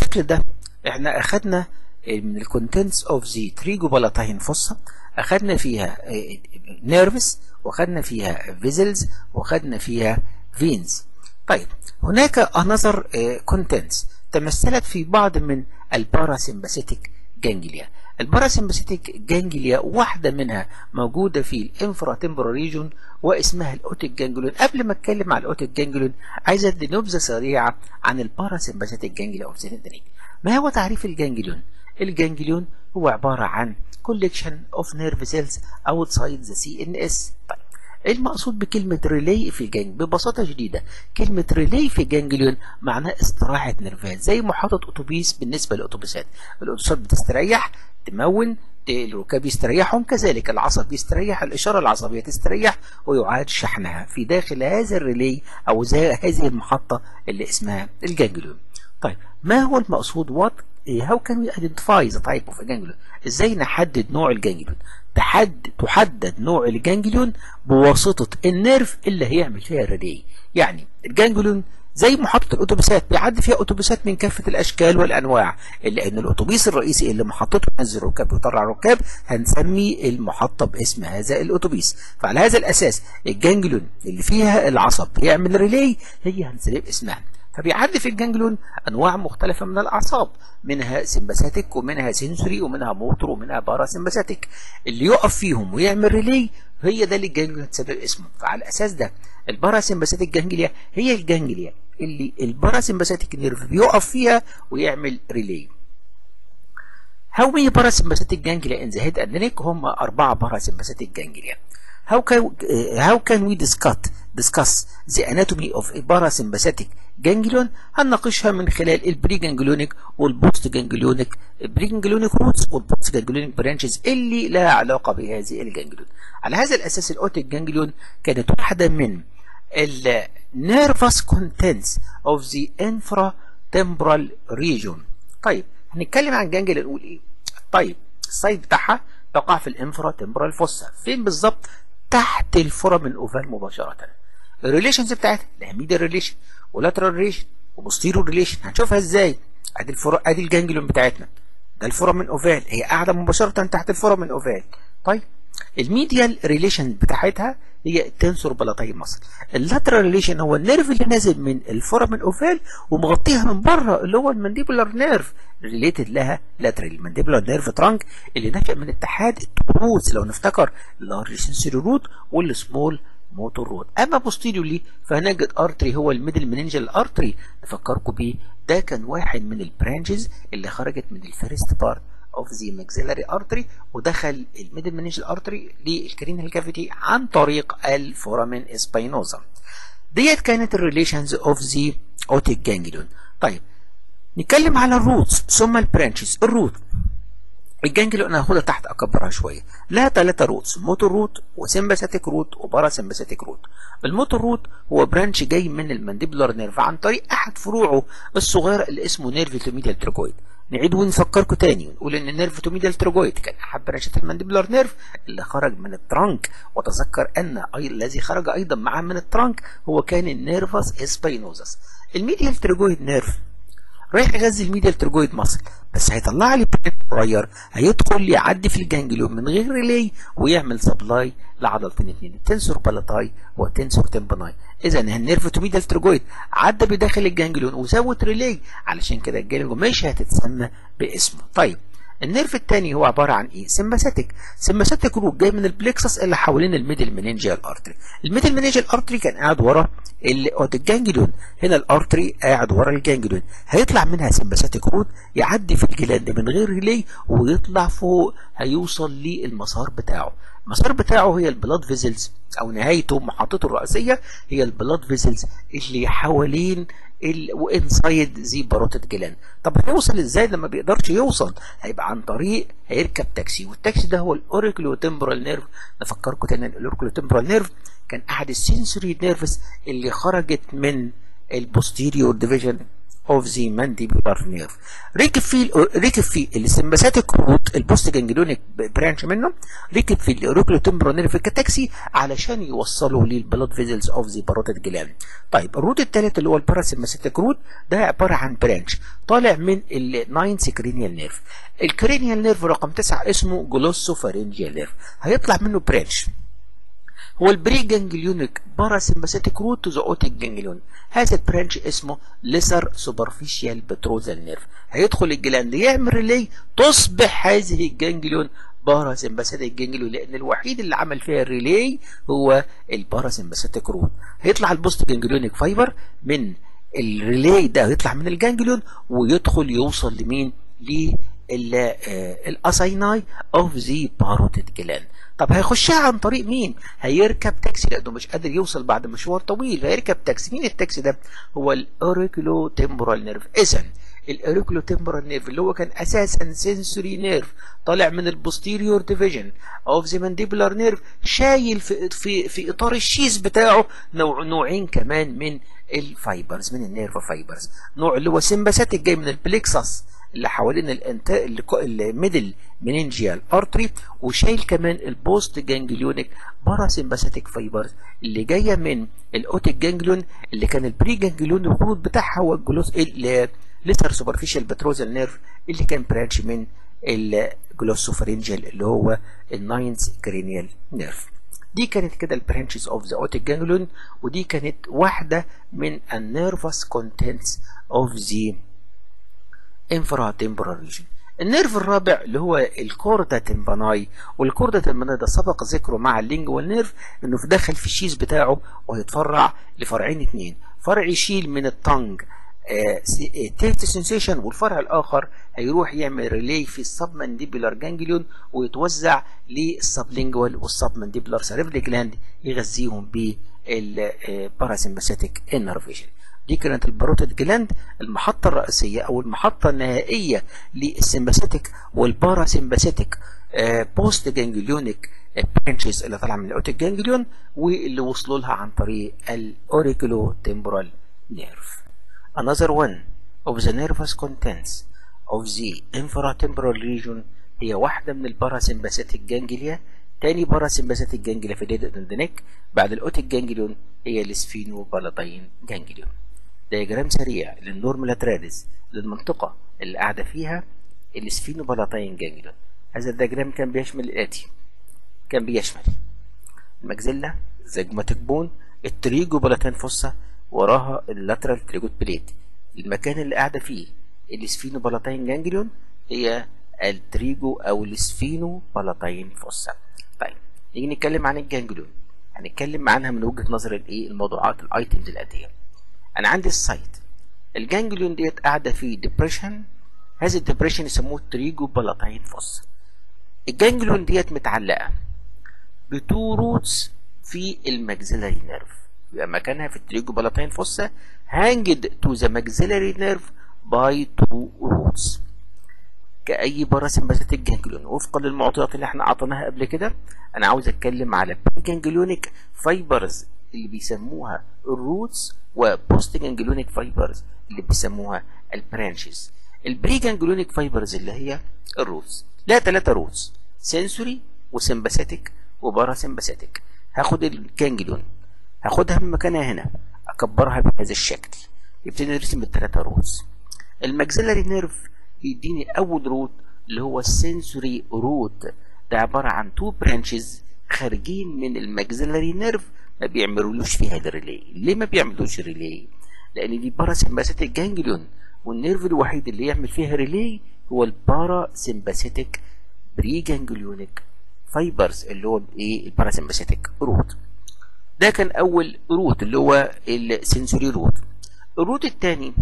بالشكل ده احنا اخدنا من الكونتنتس اوف ذا تريجوبالاتاين فوسا اخدنا فيها نيرفس واخدنا فيها فيزلز واخدنا فيها فينز طيب هناك انذر كونتنتس تمثلت في بعض من الباراسمباثيك جانجليا الباراسمباثيك جانجليا واحدة منها موجودة في الانفرا تمبرال ريجون واسمها الاوتيك جانجلون قبل ما اتكلم على الاوتيك جانجلون عايز ادي نبذة سريعة عن الباراسمباثيك جانجليا اوف سيلندريك ما هو تعريف الجانجليون الجانجليون هو عبارة عن collection of nerve cells outside the CNS طيب المقصود بكلمة ريلي في الجانج ببساطة شديدة كلمة ريلي في جانجليون معناه استراحة نرفات زي محطة أتوبيس بالنسبة للأتوبيسات الأتوبيسات بتستريح تمون الركاب يستريحهم كذلك العصب بيستريح الإشارة العصبية تستريح ويعاد شحنها في داخل هذا الريلي أو زي هذه المحطة اللي اسمها الجانجليون طيب ما هو المقصود وات how can we identify the type of ganglion ازاي نحدد نوع الجانجليون تحدد تحدد نوع الجانجليون بواسطة النيرف اللي هيعمل فيها الريلي يعني الجانجليون زي محطة الأتوبيسات بيعدي فيها أتوبيسات من كافة الأشكال والأنواع إلا أن الأتوبيس الرئيسي اللي محطته ينزل ركاب ويطلع ركاب هنسمي المحطة باسم هذا الأتوبيس فعلى هذا الأساس الجانجليون اللي فيها العصب يعمل ريلي هي هنسميها باسمها فبيعدي في الجانجلون انواع مختلفه من الاعصاب منها سمباثيك ومنها سنسوري ومنها موتور ومنها باراسمباثيك اللي يقف فيهم ويعمل ريلي هي ده اللي الجانجليون تسبب اسمه فعلى الاساس ده الباراسمباثيك جانجليا هي الجانجليا اللي الباراسمباثيك نيرف بيقف فيها ويعمل ريلي How many parasympathetic ganglia in the head and neck هم أربعة parasympathetic ganglia How can, uh, how can we discuss, discuss the anatomy of a parasympathetic ganglion هنناقشها من خلال البري جانجليونيك والبوست جانجليونيك البري جانجليونيك روتس والبوست جانجليونيك برانشز اللي لها علاقة بهذه الجانجليون على هذا الأساس الأوتيك جانجليون كانت واحدة من ال nervous contents of the infratemporal region طيب هنتكلم عن جانجليون نقول ايه طيب السايد بتاعها تقع في الانفرا تمبرال فوسا فين بالظبط تحت الفورامين اوفال مباشره الريليشنز بتاعتها لها ميديال ريليشن ولاترال ريليشن وبوستيريور ريليشن هنشوفها ازاي ادي الفرا ادي الجانجليون بتاعتنا ده الفورامين اوفال هي قاعده مباشره تحت الفورامين اوفال طيب الميديال ريليشن بتاعتها هي التنسور بلاتاي مصل اللاترال ريليشن هو النيرف اللي نازل من الفورامين اوفال ومغطيها من بره اللي هو المانديبولار نيرف ريليتد لها لاترال المانديبولار نيرف ترانك اللي نشأ من اتحاد الروتس لو نفتكر اللارج سنسوري روت والسمول موتور رود اما بوستيريورلي فهنجد ارتري هو الميدل مننجل ارتري نفكركم بيه ده كان واحد من البرانشز اللي خرجت من الفيرست بارت اوف ذا ماكسيلاري ارتري ودخل الميدل مننجل ارتري للكرينال كافيتي عن طريق الفورامين اسباينوزا ديت كانت الريليشنز اوف ذا اوتيك جانجليون طيب نتكلم على الروتس ثم البرانشز الروت الجانجليون انا هاخدها تحت اكبرها شويه لها ثلاثه روتس موتور روت وسمباثيك روت وباراسمباثيك روت الموتور روت هو برانش جاي من المانديبولار نيرف عن طريق احد فروعه الصغيره اللي اسمه نيرف توميديال تروجويد نعيد ونفكركم تاني ونقول ان النيرف توميديال تروجويد كان احد برانشات المانديبولار نيرف اللي خرج من الترانك وتذكر ان الذي خرج ايضا معه من الترانك هو كان النيرفس اسباينوزس الميديال تروجويد نيرف رايح يغذي الميديال ترجويد مصل بس هيطلع لي بريد صغير هيدخل يعدي في الجانجليون من غير ريلي ويعمل سبلاي لعضلتين اثنين التنسور بالاتاي والتنسور تمبناي اذا النيرف ميديال ترجويد عدى بداخل الجانجليون وزود ريلي علشان كده الجانجليون مش هتتسمى باسمه طيب النيرف الثاني هو عباره عن ايه سمباثيك سمباثيك روت جاي من البلكسس اللي حوالين الميدل مننجيال ارتري الميدل مننجيال ارتري كان قاعد ورا الجانجليون هنا الارتري قاعد ورا الجانجليون هيطلع منها سمباثيك روت يعدي في الجلاند من غير ريلي ويطلع فوق هيوصل للمسار بتاعه المسار بتاعه هي البلاد فيزلز او نهايته محطته الرئيسيه هي البلاد فيزلز اللي حوالين وانسايد ذي باروتد جلاند طب هيوصل ازاي لما بيقدرش يوصل هيبقى عن طريق هيركب تاكسي والتاكسي ده هو الاوريكلو تمبرال نيرف نفكركم تاني الاوريكلو تمبرال نيرف كان احد السنسوري نيرفز اللي خرجت من البوستيريور ديفيجن of the mandibular nerve ركب فيه ركب فيه السمباثيك روت البوست جانجليونيك برانش منه ركب فيه الاوريكولو تمبرال نيرف الكتاكسي علشان يوصله للبلاد فيزلز اوف ذا باروتيد جلاند طيب الروت الثالث اللي هو الباراسمباثيك روت ده عباره عن برانش طالع من الناينث كرينيال نيرف الكرينيال نيرف رقم 9 اسمه جلوسوفارينجيال نيرف هيطلع منه برانش هو البري جانجليونيك باراسمباثيك روت تو ذا اوتيك جانجليون هذا البرانش اسمه ليسر سوبرفيشال بتروزال نيرف هيدخل الجلاند يعمل ريلي تصبح هذه الجانجليون باراسمباثيك جانجليون لان الوحيد اللي عمل فيها الريلي هو الباراسمباثيك روت هيطلع البوست جانجليونيك فايبر من الريلي ده هيطلع من الجانجليون ويدخل يوصل لمين الاسايناي اوف ذا باروتيد جلاند طب هيخشها عن طريق مين هيركب تاكسي لانه مش قادر يوصل بعد مشوار طويل هيركب تاكسي مين التاكسي ده هو الاوريكولو تمبرال نيرف اذا الاوريكولو تمبرال نيرف اللي هو كان اساسا سنسوري نيرف طالع من البوستيريور ديفيجن اوف ذا مانديبولار نيرف شايل في في في اطار الشيز بتاعه نوع نوعين كمان من الفايبرز من النيرف فايبرز نوع اللي هو سمباثيك جاي من البليكسس اللي حوالين الانت الميدل مننجيال ارتري وشايل كمان البوست جانجليونيك باراسمباثيك فايبرز اللي جايه من الاوتيك جانجليون اللي كان البري جانجليون الخروج بتاعها هو الجلوس الليتر سوبرفيشال بتروزال نيرف اللي كان برانش من الجلوسوفرينجيال اللي هو الناينث كرينيال نيرف دي كانت كده البرانشز اوف ذا اوتيك جانجليون ودي كانت واحده من النيرفس كونتنتس اوف ذا infratemporal region النيرف الرابع اللي هو الكوردا تمباناي والكوردا تمباناي ده سبق ذكره مع اللينجوال نيرف انه في داخل في الشيز بتاعه وهيتفرع لفرعين اتنين فرع يشيل من التنج تيست سنسيشن والفرع الاخر هيروح يعمل ريلي في السب مانديبولار جانجليون ويتوزع للسبلينجوال والسب مانديبولار سيريبري جلاند يغذيهم بالباراسمباثيك انرفيشن دي كانت الباروتيد جلاند المحطة الرئيسية أو المحطة النهائية للسمباثيك والباراسمباثيك بوست جانجليونيك برانشز اللي طالعة من الأوتيك جانجليون واللي وصلوا لها عن طريق الأوريكولو تمبرال نيرف. Another one of the nervous contents of the infratemporal region هي واحدة من الباراسمباثيك جانجليا تاني باراسمباثيك جانجليا في ديد اندنك بعد الأوتيك جانجليون هي السفينو بالاتين جانجليون. دياجرام سريع للنورمالاتراليز للمنطقة اللي قاعدة فيها السفينوبالاتين جانجليون هذا الدياجرام كان بيشمل الآتي كان بيشمل المجزلة زجماتيك بون التريجو بالاتين فوسا وراها اللاترال تريجوت بليت المكان اللي قاعدة فيه السفينوبالاتين جانجليون هي التريجو أو السفينو بالاتين فوسا طيب نيجي نتكلم عن الجانجليون هنتكلم عنها من وجهة نظر الايه الموضوعات الايتمز الآتية انا عندي السايت الجانجليون ديت قاعده في ديبريشن هذا الديبريشن يسموه تريجو بالاتين فوس الجانجليون ديت متعلقه بتو روتس في الماكسيلاري نيرف يبقى مكانها في التريجو بالاتين فوسا هانجد تو ذا ماكسيلاري نيرف باي تو روتس كأي باراسمباثيك جانجليون وفقا للمعطيات اللي احنا اعطيناها قبل كده انا عاوز اتكلم على جانجليونيك فايبرز اللي بيسموها الروتس وبوست جانجليونيك فايبرز اللي بيسموها البرانشز البري جانجليونيك فايبرز اللي هي الروتس لها ثلاثة روتس سنسوري وسمباثيك وباراسمباثيك هاخد الجانجليون هاخدها من مكانها هنا اكبرها بهذا الشكل يبتدي نرسم الثلاثة روتس الماكسيلاري نيرف يديني اول روت اللي هو السنسوري روت ده عبارة عن تو برانشز خارجين من الماكسيلاري نيرف ما بيعملولوش فيها الريلي ليه ما بيعملوش ريلي لان دي باراسمباثيك جانجليون والنيرف الوحيد اللي يعمل فيها ريلي هو الباراسمباثيك بري جانجليونيك فايبرز اللي هو ايه الباراسمباثيك روت ده كان اول روت اللي هو السنسوري روت الروت الثاني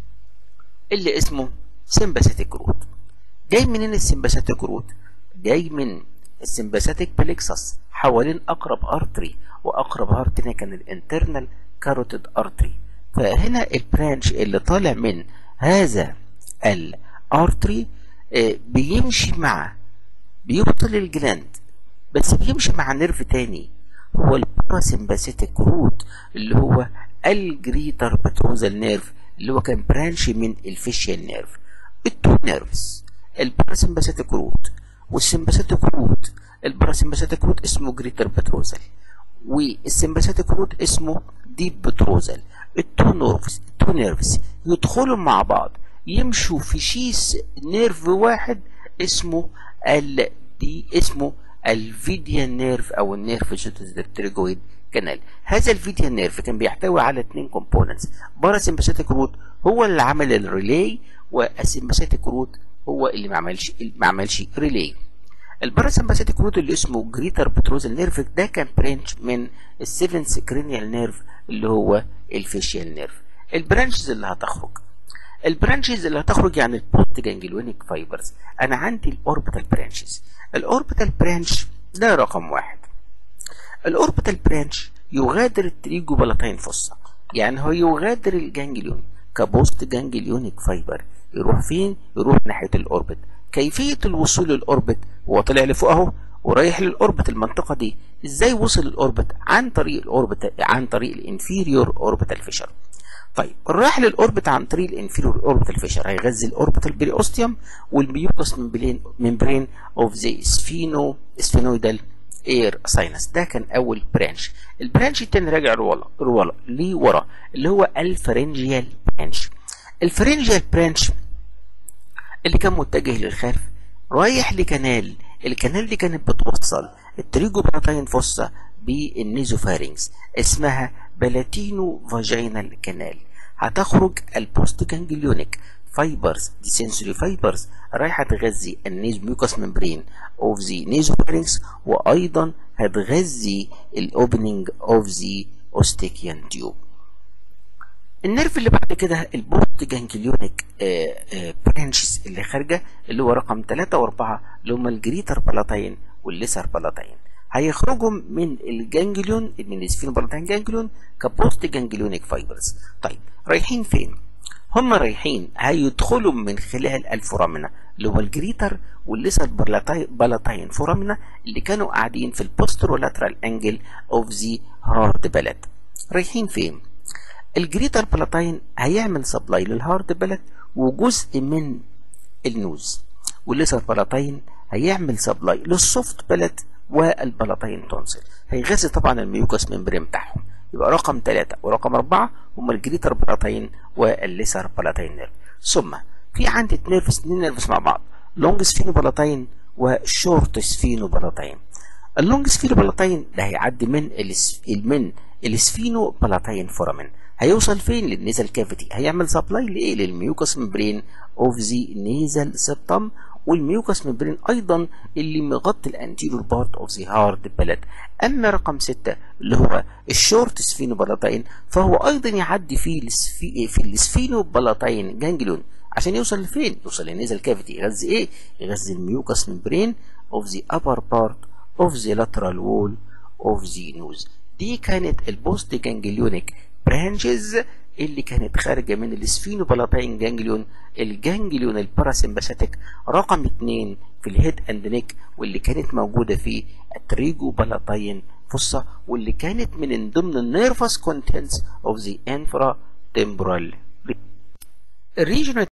اللي اسمه سمباثيك روت جاي منين السمباثيك روت جاي من السمباثيك بليكسس حوالين اقرب ارتري واقرب ارتري كان الانترنال كاروتيد ارتري فهنا البرانش اللي طالع من هذا الارتري بيمشي مع بيبطل الجلاند بس بيمشي مع نيرف تاني هو الباراسمباثيك روت اللي هو الجريتر بتروزال نيرف اللي هو كان برانش من الفيشيال نيرف التو نيرفز الباراسمباثيك روت والسمباثيك روت الباراسمباثيك روت اسمه جريتر بتروزل والسمباثيك روت اسمه ديب بتروزل التو نيرفز التو نيرفز يدخلوا مع بعض يمشوا في شيس نيرف واحد اسمه ال دي اسمه الفيديان نيرف او النيرف شوتوزدرتريجويد كانال هذا الفيديان نيرف كان بيحتوي على اثنين كومبوننتس باراسمباثيك روت هو اللي عمل الريلي والسمباثيك روت هو اللي ما عملش ما عملش ريلي الباراسمباثيك روت اللي اسمه جريتر بتروزل نيرف ده كان برانش من السيفنس كرينيال نيرف اللي هو الفيشيال نيرف البرانشز اللي هتخرج البرانشز اللي هتخرج يعني البوست جانجليونيك فايبرز انا عندي الاوربيتال برانشز الاوربيتال برانش ده رقم واحد الاوربيتال برانش يغادر التريجو بلاتين فوسا يعني هو يغادر الجانجليون كبوست جانجليونيك فايبر يروح فين يروح ناحيه الاوربت كيفيه الوصول للاوربت هو طلع لفوق اهو ورايح للاوربت المنطقه دي ازاي وصل الاوربت عن طريق الاوربت عن طريق الانفيريور اوربيتال فيشر طيب راح للاوربت عن طريق الانفيريور اوربيتال فيشر هيغذي الاوربيتال بريوستيوم والميوكس ممبرين ممبرين اوف ذا سفينو سفينويدال اير ساينس ده كان اول برانش البرانش التاني راجع لورا لورا لورا اللي هو الفرنجيال برانش الفرنجيال برانش اللي كان متجه للخلف رايح لكنال الكنال دي كانت بتوصل التريجو براتين فوسا بالنيزوفارينكس اسمها بلاتينو فاجينال كانال هتخرج البوست جانجليونيك فايبرز دي سنسوري فايبرز رايحه تغذي النيز ميوكس ممبرين اوف ذا نيزوفارينكس وايضا هتغذي الاوبننج اوف ذا اوستيكيان تيوب النيرف اللي بعد كده البوست جانجليونيك برانشز اللي خارجه اللي هو رقم 3 و4 اللي هم الجريتر بلاتين والليسر بلاتين هيخرجوا من الجانجليون من السفين بلاتين جانجليون كبوست جانجليونيك فايبرز طيب رايحين فين هم رايحين هيدخلوا من خلال الفورامنا اللي هو الجريتر والليسر بلاتين فورامنا اللي كانوا قاعدين في البوسترولاترال انجل اوف ذا هارد بلد رايحين فين الجريتر بلاتين هيعمل سبلاي للهارد بلد وجزء من النوز والليسر بلاتين هيعمل سبلاي للسوفت بلد والبلاتين تونسل هيغذي طبعا الميوكس ممبرين بتاعهم يبقى رقم ثلاثة ورقم أربعة هما الجريتر بلاتين والليسر بلاتين نيرف ثم في عندي نيرفس اثنين نيرفس مع بعض لونج سفينو بلاتين وشورت سفينو بلاتين اللونج سفينو بلاتين ده هيعدي من الس... من السفينو بلاتين فورامين هيوصل فين للنيزل كافيتي هيعمل سبلاي لايه للميوكس ممبرين اوف ذا نيزل سبتم والميوكس ممبرين ايضا اللي مغطي الانتيريور بارت اوف ذا هارد بلد اما رقم ستة اللي هو الشورت سفينو بلاتين فهو ايضا يعدي في السفي... في السفينو بلاتين جانجلون عشان يوصل لفين يوصل للنيزل كافيتي يغذي ايه يغذي الميوكس ممبرين اوف ذا upper part of the lateral wall of the nose دي كانت البوست جانجليونيك برانشز اللي كانت خارجة من السفينو بلاتين جانجليون الجانجليون الباراسمباثيك رقم اتنين في الهيد اند نيك واللي كانت موجودة في التريجو بلاتين فصة واللي كانت من ضمن النيرفس كونتنتس اوف ذا انفرا تمبرال الريجن